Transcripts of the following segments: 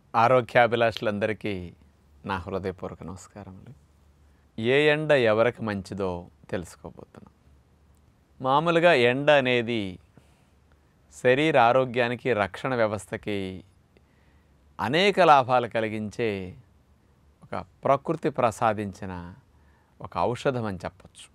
ఆరోగ్యాభిలాషులందరికీ నా హృదయపూర్వక నమస్కారములు ఏ ఎండ ఎవరికి మంచిదో తెలుసుకోబోతున్నాం మామూలుగా ఎండ అనేది శరీర ఆరోగ్యానికి రక్షణ వ్యవస్థకి అనేక లాభాలు కలిగించే ఒక ప్రకృతి ప్రసాదించిన ఒక ఔషధం అని చెప్పచ్చు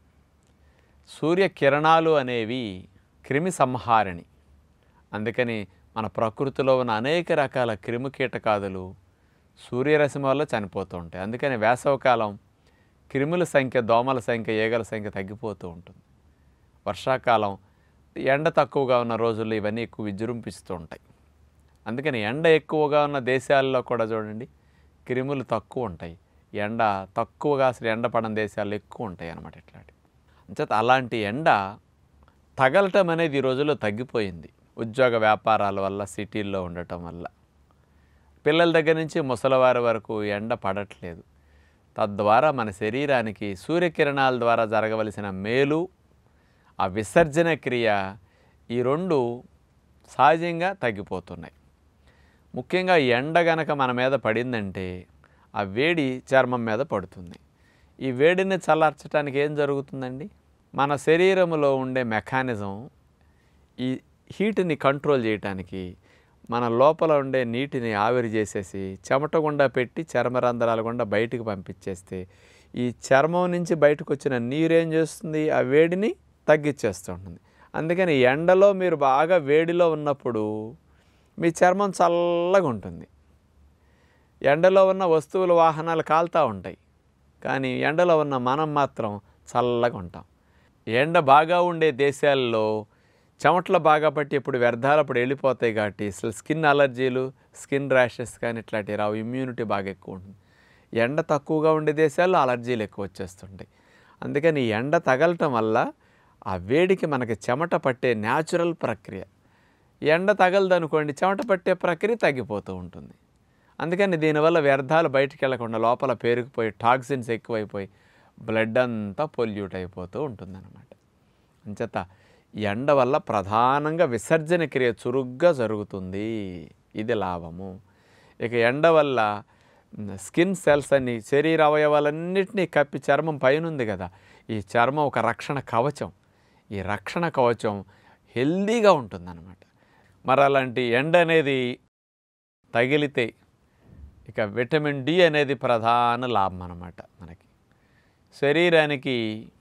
సూర్యకిరణాలు అనేవి క్రిమి సంహారిణి అందుకని మన ప్రకృతిలో ఉన్న అనేక రకాల క్రిమి కీటకాదులు సూర్యరశ్మి వల్ల చనిపోతూ ఉంటాయి అందుకని వేసవకాలం క్రిముల సంఖ్య దోమల సంఖ్య ఈగల సంఖ్య తగ్గిపోతూ ఉంటుంది వర్షాకాలం ఎండ తక్కువగా ఉన్న రోజుల్లో ఇవన్నీ ఎక్కువ విజృంభిస్తూ ఉంటాయి అందుకని ఎండ ఎక్కువగా ఉన్న దేశాల్లో కూడా చూడండి క్రిములు తక్కువ ఉంటాయి ఎండ తక్కువగా అసలు ఎండ పడని దేశాల్లో ఎక్కువ ఉంటాయి అన్నమాట ఇట్లాంటి అంచేత అలాంటి ఎండ తగలటం అనేది ఈ రోజుల్లో తగ్గిపోయింది ఉద్యోగ వ్యాపారాల వల్ల సిటీల్లో ఉండటం వల్ల పిల్లల దగ్గర నుంచి ముసలివారి వరకు ఎండ పడట్లేదు తద్వారా మన శరీరానికి సూర్యకిరణాల ద్వారా జరగవలసిన మేలు ఆ విసర్జన క్రియ ఈ రెండు సహజంగా తగ్గిపోతున్నాయి ముఖ్యంగా ఎండ గనక మన మీద పడిందంటే ఆ వేడి చర్మం మీద పడుతుంది ఈ వేడిని చల్లార్చడానికి ఏం జరుగుతుందండి మన శరీరంలో ఉండే మెకానిజం ఈ హీట్ని కంట్రోల్ చేయడానికి మన లోపల ఉండే నీటిని ఆవిరి చేసేసి చెమట గుండా పెట్టి చర్మరంధ్రాల గుండా బయటికి పంపించేస్తే ఈ చర్మం నుంచి బయటకు వచ్చిన నీరు ఏం చేస్తుంది ఆ వేడిని తగ్గించేస్తూ ఉంటుంది అందుకని ఎండలో మీరు బాగా వేడిలో ఉన్నప్పుడు మీ చర్మం చల్లగా ఉంటుంది ఎండలో ఉన్న వస్తువులు వాహనాలు కాలుతూ ఉంటాయి కానీ ఎండలో ఉన్న మనం మాత్రం చల్లగా ఉంటాం ఎండ బాగా ఉండే దేశాల్లో చెమటలు బాగా పట్టి ఇప్పుడు వ్యర్థాలు అప్పుడు వెళ్ళిపోతాయి కాబట్టి అసలు స్కిన్ అలర్జీలు స్కిన్ ర్యాషెస్ కానీ ఇట్లాంటివి రావు ఇమ్యూనిటీ బాగా ఎక్కువ ఉంటుంది ఎండ తక్కువగా ఉండే దేశాల్లో అలర్జీలు ఎక్కువ వచ్చేస్తుంటాయి అందుకని ఈ ఎండ తగలటం వల్ల ఆ వేడికి మనకి చెమట పట్టే న్యాచురల్ ప్రక్రియ ఎండ తగలదనుకోండి చెమట పట్టే ప్రక్రియ తగ్గిపోతూ ఉంటుంది అందుకని దీనివల్ల వ్యర్థాలు బయటికి వెళ్లకుండా లోపల పేరుకుపోయి టాక్సిన్స్ ఎక్కువైపోయి బ్లడ్ అంతా పొల్యూట్ అయిపోతూ ఉంటుందన్నమాట అంచేత ఎండ వల్ల ప్రధానంగా విసర్జన క్రియ చురుగ్గా జరుగుతుంది ఇది లాభము ఇక ఎండ వల్ల స్కిన్ సెల్స్ అన్ని శరీర అవయవాలన్నింటినీ కప్పి చర్మం పైన ఉంది కదా ఈ చర్మం ఒక రక్షణ కవచం ఈ రక్షణ కవచం హెల్దీగా ఉంటుందన్నమాట మరి అలాంటి ఎండ అనేది తగిలితే ఇక విటమిన్ డి అనేది ప్రధాన లాభం అన్నమాట మనకి శరీరానికి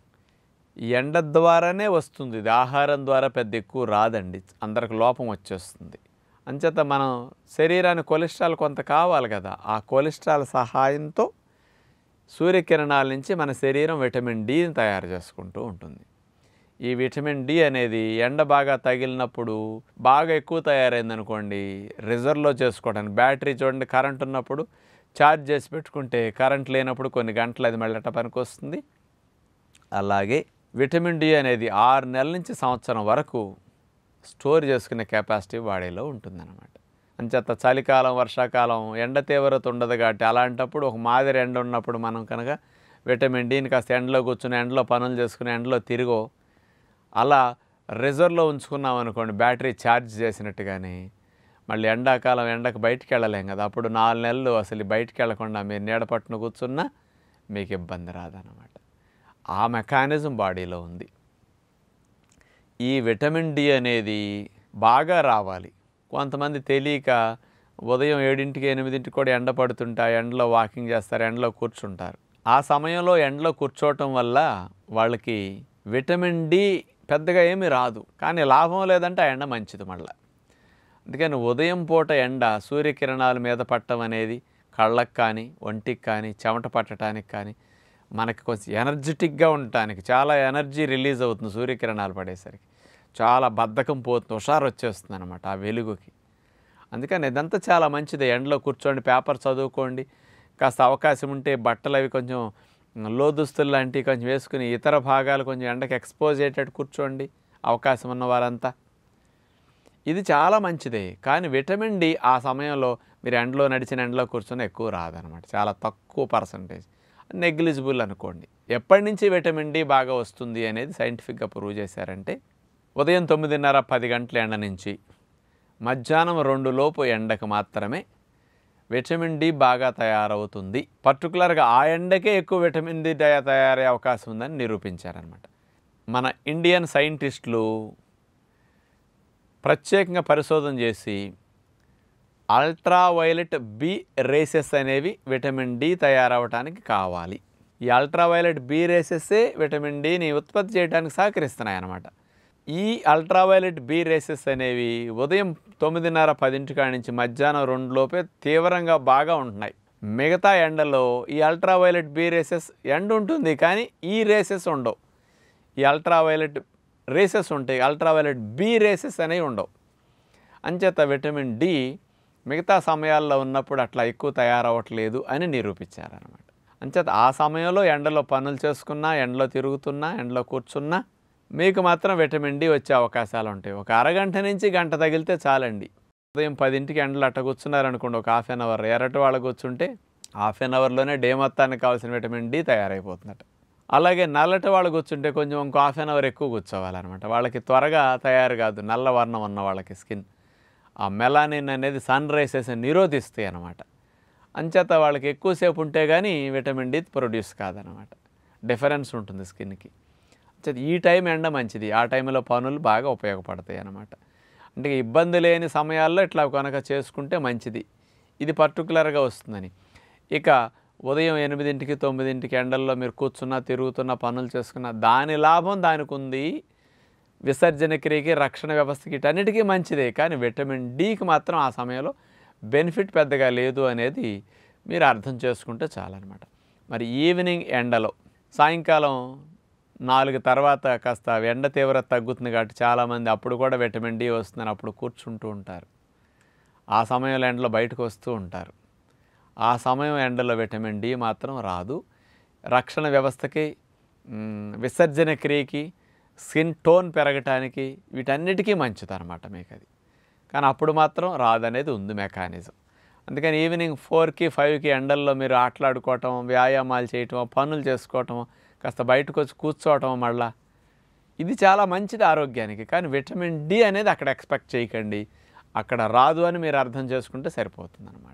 ఎండ ద్వారానే వస్తుంది ఇది ఆహారం ద్వారా పెద్ద ఎక్కువ రాదండి అందరికి లోపం వచ్చేస్తుంది అంచేత మనం శరీరానికి కొలెస్ట్రాల్ కొంత కావాలి కదా ఆ కొలెస్ట్రాల్ సహాయంతో సూర్యకిరణాల నుంచి మన శరీరం విటమిన్ డిని తయారు చేసుకుంటూ ఉంటుంది ఈ విటమిన్ డి అనేది ఎండ బాగా తగిలినప్పుడు బాగా ఎక్కువ తయారైందనుకోండి రిజర్వ్లో చేసుకోవడానికి బ్యాటరీ చూడండి కరెంట్ ఉన్నప్పుడు ఛార్జ్ చేసి పెట్టుకుంటే కరెంట్ లేనప్పుడు కొన్ని గంటలు అది మళ్ళీ పనికి వస్తుంది అలాగే విటమిన్ డి అనేది ఆరు నెలల నుంచి సంవత్సరం వరకు స్టోర్ చేసుకునే కెపాసిటీ బాడీలో ఉంటుందన్నమాట అంచేత చలికాలం వర్షాకాలం ఎండ తీవ్రత ఉండదు కాబట్టి అలాంటప్పుడు ఒక మాదిరి ఎండ ఉన్నప్పుడు మనం కనుక విటమిన్ డిని కాస్త ఎండలో కూర్చుని ఎండలో పనులు చేసుకుని ఎండలో తిరిగో అలా రిజర్వ్లో ఉంచుకున్నాం అనుకోండి బ్యాటరీ ఛార్జ్ చేసినట్టుగానే మళ్ళీ ఎండాకాలం ఎండకు బయటికి వెళ్ళలేం కదా అప్పుడు నాలుగు నెలలు అసలు బయటికి వెళ్ళకుండా మీరు నీడ పట్టున కూర్చున్నా మీకు ఇబ్బంది రాదన్నమాట ఆ మెకానిజం బాడీలో ఉంది ఈ విటమిన్ డి అనేది బాగా రావాలి కొంతమంది తెలియక ఉదయం ఏడింటికి ఎనిమిదింటికి కూడా ఎండ పడుతుంటా ఎండలో వాకింగ్ చేస్తారు ఎండలో కూర్చుంటారు ఆ సమయంలో ఎండలో కూర్చోవటం వల్ల వాళ్ళకి విటమిన్ డి పెద్దగా ఏమీ రాదు కానీ లాభం లేదంటే ఆ ఎండ మంచిది మళ్ళీ అందుకని ఉదయం పూట ఎండ సూర్యకిరణాల మీద పట్టడం అనేది కళ్ళకు కానీ ఒంటికి కానీ చెమట పట్టడానికి కానీ మనకి కొంచెం ఎనర్జెటిక్గా ఉండటానికి చాలా ఎనర్జీ రిలీజ్ అవుతుంది సూర్యకిరణాలు పడేసరికి చాలా బద్ధకం పోతుంది హుషారు వచ్చేస్తుంది అనమాట ఆ వెలుగుకి అందుకని ఇదంతా చాలా మంచిది ఎండలో కూర్చోండి పేపర్ చదువుకోండి కాస్త అవకాశం ఉంటే బట్టలు అవి కొంచెం లోదుస్తులు లాంటివి కొంచెం వేసుకుని ఇతర భాగాలు కొంచెం ఎండకి ఎక్స్పోజ్ అయ్యేటట్టు కూర్చోండి అవకాశం ఉన్న వారంతా ఇది చాలా మంచిదే కానీ విటమిన్ డి ఆ సమయంలో మీరు ఎండలో నడిచిన ఎండలో కూర్చొని ఎక్కువ రాదనమాట చాలా తక్కువ పర్సంటేజ్ నెగ్లిజిబుల్ అనుకోండి ఎప్పటి నుంచి విటమిన్ డి బాగా వస్తుంది అనేది సైంటిఫిక్గా ప్రూవ్ చేశారంటే ఉదయం తొమ్మిదిన్నర పది గంటల ఎండ నుంచి మధ్యాహ్నం రెండు లోపు ఎండకు మాత్రమే విటమిన్ డి బాగా తయారవుతుంది పర్టికులర్గా ఆ ఎండకే ఎక్కువ విటమిన్ డి తయా- తయారయ్యే అవకాశం ఉందని నిరూపించారనమాట మన ఇండియన్ సైంటిస్టులు ప్రత్యేకంగా పరిశోధన చేసి అల్ట్రా వైలెట్ బి రేసెస్ అనేవి విటమిన్ డి తయారవడానికి కావాలి ఈ అల్ట్రా వైలెట్ బి రేసెస్సే విటమిన్ డిని ఉత్పత్తి చేయడానికి సహకరిస్తున్నాయి అన్నమాట ఈ అల్ట్రా వైలెట్ బి రేసెస్ అనేవి ఉదయం తొమ్మిదిన్నర పదింటి కాడి నుంచి మధ్యాహ్నం రెండు లోపే తీవ్రంగా బాగా ఉంటున్నాయి మిగతా ఎండలో ఈ అల్ట్రా వైలెట్ బి రేసెస్ ఎండ ఉంటుంది కానీ ఈ రేసెస్ ఉండవు ఈ అల్ట్రా వైలెట్ రేసెస్ ఉంటాయి అల్ట్రా వైలెట్ బి రేసెస్ అనేవి ఉండవు అంచేత విటమిన్ డి మిగతా సమయాల్లో ఉన్నప్పుడు అట్లా ఎక్కువ తయారవ్వట్లేదు అని నిరూపించారనమాట అంచేత ఆ సమయంలో ఎండలో పనులు చేసుకున్నా ఎండలో తిరుగుతున్నా ఎండలో కూర్చున్నా మీకు మాత్రం విటమిన్ డి వచ్చే అవకాశాలు ఉంటాయి ఒక అరగంట నుంచి గంట తగిలితే చాలండి ఉదయం పదింటికి ఎండలు అట్ట కూర్చున్నారనుకోండి ఒక హాఫ్ అన్ అవర్ ఎర్రటి వాళ్ళు కూర్చుంటే హాఫ్ అన్ అవర్లోనే డే మొత్తానికి కావాల్సిన విటమిన్ డి తయారైపోతుందట అలాగే నల్లటి వాళ్ళు కూర్చుంటే కొంచెం ఇంకో హాఫ్ అన్ అవర్ ఎక్కువ కూర్చోవాలన్నమాట వాళ్ళకి త్వరగా తయారు కాదు నల్ల వర్ణం ఉన్న వాళ్ళకి స్కిన్ ఆ మెలానిన్ అనేది సన్ రైసెస్ నిరోధిస్తాయి అన్నమాట అంచేత వాళ్ళకి ఎక్కువసేపు ఉంటే కానీ విటమిన్ డి ప్రొడ్యూస్ కాదనమాట డిఫరెన్స్ ఉంటుంది స్కిన్కి అంచేత ఈ టైం ఎండ మంచిది ఆ టైంలో పనులు బాగా ఉపయోగపడతాయి అన్నమాట అంటే ఇబ్బంది లేని సమయాల్లో ఇట్లా కనుక చేసుకుంటే మంచిది ఇది పర్టికులర్గా వస్తుందని ఇక ఉదయం ఎనిమిదింటికి తొమ్మిదింటికి ఎండల్లో మీరు కూర్చున్నా తిరుగుతున్న పనులు చేసుకున్న దాని లాభం దానికి ఉంది విసర్జన క్రియకి రక్షణ వ్యవస్థకి వీటన్నిటికీ మంచిదే కానీ విటమిన్ డికి మాత్రం ఆ సమయంలో బెనిఫిట్ పెద్దగా లేదు అనేది మీరు అర్థం చేసుకుంటే చాలన్నమాట మరి ఈవినింగ్ ఎండలో సాయంకాలం నాలుగు తర్వాత కాస్త ఎండ తీవ్రత తగ్గుతుంది కాబట్టి చాలామంది అప్పుడు కూడా విటమిన్ డి వస్తుందని అప్పుడు కూర్చుంటూ ఉంటారు ఆ సమయంలో ఎండలో బయటకు వస్తూ ఉంటారు ఆ సమయం ఎండలో విటమిన్ డి మాత్రం రాదు రక్షణ వ్యవస్థకి మ్, విసర్జన క్రియకి స్కిన్ టోన్ పెరగటానికి వీటన్నిటికీ మంచిది అనమాట మీకు అది కానీ అప్పుడు మాత్రం రాదనేది ఉంది మెకానిజం అందుకని ఈవినింగ్ ఫోర్కి ఫైవ్కి ఎండల్లో మీరు ఆటలాడుకోవటం వ్యాయామాలు చేయటం పనులు చేసుకోవటం కాస్త బయటకు వచ్చి కూర్చోవటం మళ్ళా ఇది చాలా మంచిది ఆరోగ్యానికి కానీ విటమిన్ డి అనేది అక్కడ ఎక్స్పెక్ట్ చేయకండి అక్కడ రాదు అని మీరు అర్థం చేసుకుంటే సరిపోతుంది అనమాట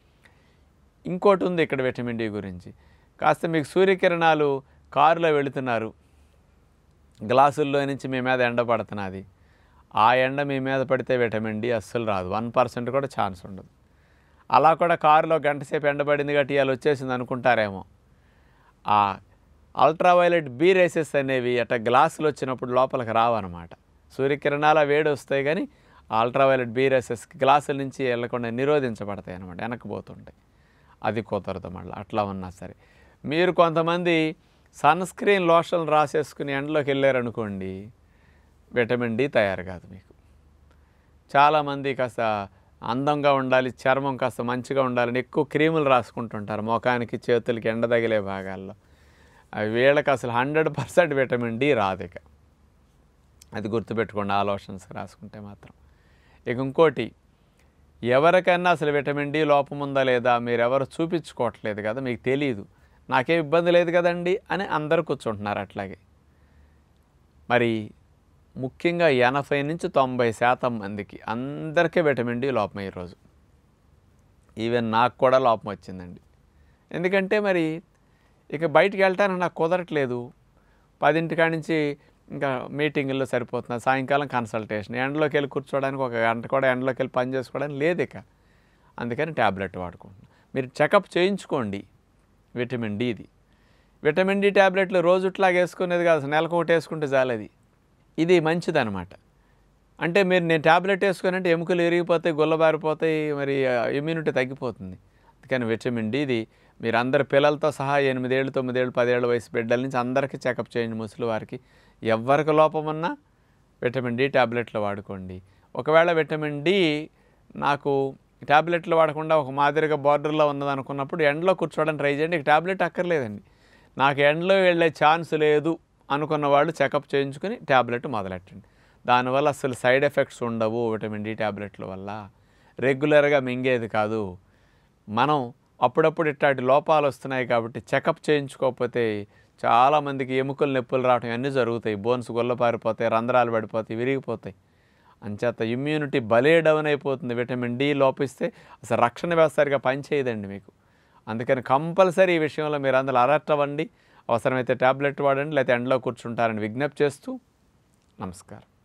ఇంకోటి ఉంది ఇక్కడ విటమిన్ డి గురించి కాస్త మీకు సూర్యకిరణాలు కారులో వెళుతున్నారు గ్లాసుల్లో నుంచి మీ మీద ఎండ పడుతున్నది ఆ ఎండ మీ మీద పడితే విటమిన్ డి అస్సలు రాదు వన్ పర్సెంట్ కూడా ఛాన్స్ ఉండదు అలా కూడా కారులో గంట సేపు ఎండబడింది కాబట్టి ఇవాళ వచ్చేసింది అనుకుంటారేమో ఆ అల్ట్రావైలెట్ బీ రేసెస్ అనేవి అట్ట గ్లాసులు వచ్చినప్పుడు లోపలికి రావన్నమాట సూర్యకిరణాల వేడి వస్తాయి కానీ అల్ట్రావైలెట్ బీ రేసెస్ గ్లాసుల నుంచి వెళ్ళకుండా నిరోధించబడతాయి అన్నమాట వెనక్కిపోతుంటాయి అది కుదరదు మళ్ళీ అట్లా ఉన్నా సరే మీరు కొంతమంది సన్ స్క్రీన్ లోషన్ రాసేసుకుని ఎండలోకి వెళ్ళారనుకోండి విటమిన్ డి తయారు కాదు మీకు చాలామంది కాస్త అందంగా ఉండాలి చర్మం కాస్త మంచిగా ఉండాలని ఎక్కువ క్రీములు రాసుకుంటుంటారు ముఖానికి చేతులకి ఎండ తగిలే భాగాల్లో అవి వీళ్ళకి అసలు హండ్రెడ్ పర్సెంట్ విటమిన్ డి రాదు ఇక అది గుర్తుపెట్టుకోండి ఆ లోషన్స్ రాసుకుంటే మాత్రం ఇక ఇంకోటి ఎవరికైనా అసలు విటమిన్ డి లోపం ఉందా లేదా మీరు ఎవరు చూపించుకోవట్లేదు కదా మీకు తెలియదు నాకేం ఇబ్బంది లేదు కదండి అని అందరు కూర్చుంటున్నారు అట్లాగే మరి ముఖ్యంగా ఎనభై నుంచి తొంభై శాతం మందికి అందరికీ విటమిన్ డి లోపం ఈరోజు ఈవెన్ నాకు కూడా లోపం వచ్చిందండి ఎందుకంటే మరి ఇక బయటికి వెళ్ళటానికి నాకు కుదరట్లేదు పదింటికాడ నుంచి ఇంకా మీటింగుల్లో సరిపోతున్నా సాయంకాలం కన్సల్టేషన్ ఎండలోకి వెళ్ళి కూర్చోవడానికి ఒక గంట కూడా ఎండలోకి వెళ్ళి పని చేసుకోవడానికి లేదు ఇక అందుకని ట్యాబ్లెట్ వాడుకుంటున్నాను మీరు చెకప్ చేయించుకోండి విటమిన్ డిది విటమిన్ డి ట్యాబ్లెట్లు రోజుట్లాగా వేసుకునేది కాదు నెలకు ఒకటి వేసుకుంటే చాలది ఇది మంచిదన్నమాట అంటే మీరు నేను ట్యాబ్లెట్ వేసుకునంటే ఎముకలు ఎరిగిపోతాయి గుల్లబారిపోతాయి మరి ఇమ్యూనిటీ తగ్గిపోతుంది అందుకని విటమిన్ డిది మీరు అందరి పిల్లలతో సహా ఎనిమిదేళ్ళు తొమ్మిదేళ్ళు పదేళ్ళ వయసు బిడ్డల నుంచి అందరికీ చెకప్ చేయండి ముసలి వారికి ఎవరికి లోపం ఉన్నా విటమిన్ డి ట్యాబ్లెట్లు వాడుకోండి ఒకవేళ విటమిన్ డి నాకు ట్యాబ్లెట్లు వాడకుండా ఒక మాదిరిగా బార్డర్లో ఉన్నదనుకున్నప్పుడు ఎండలో కూర్చోవడానికి ట్రై చేయండి ఇక ట్యాబ్లెట్ అక్కర్లేదండి నాకు ఎండలో వెళ్ళే ఛాన్స్ లేదు అనుకున్న వాళ్ళు చెకప్ చేయించుకుని ట్యాబ్లెట్ మొదలెట్టండి దానివల్ల అసలు సైడ్ ఎఫెక్ట్స్ ఉండవు విటమిన్ డి ట్యాబ్లెట్ల వల్ల రెగ్యులర్గా మింగేది కాదు మనం అప్పుడప్పుడు ఇట్లాంటి లోపాలు వస్తున్నాయి కాబట్టి చెకప్ చేయించుకోకపోతే చాలామందికి ఎముకలు నొప్పులు రావడం అన్నీ జరుగుతాయి బోన్స్ గుల్లపారిపోతాయి రంధ్రాలు పడిపోతాయి విరిగిపోతాయి అంచేత ఇమ్యూనిటీ భలే డౌన్ అయిపోతుంది విటమిన్ డి లోపిస్తే అసలు రక్షణ వ్యవస్థ సరిగా పనిచేయదండి మీకు అందుకని కంపల్సరీ ఈ విషయంలో మీరు అందులో అలర్ట్ అవ్వండి అవసరమైతే ట్యాబ్లెట్ వాడండి లేకపోతే ఎండలో కూర్చుంటారని విజ్ఞప్తి చేస్తూ నమస్కారం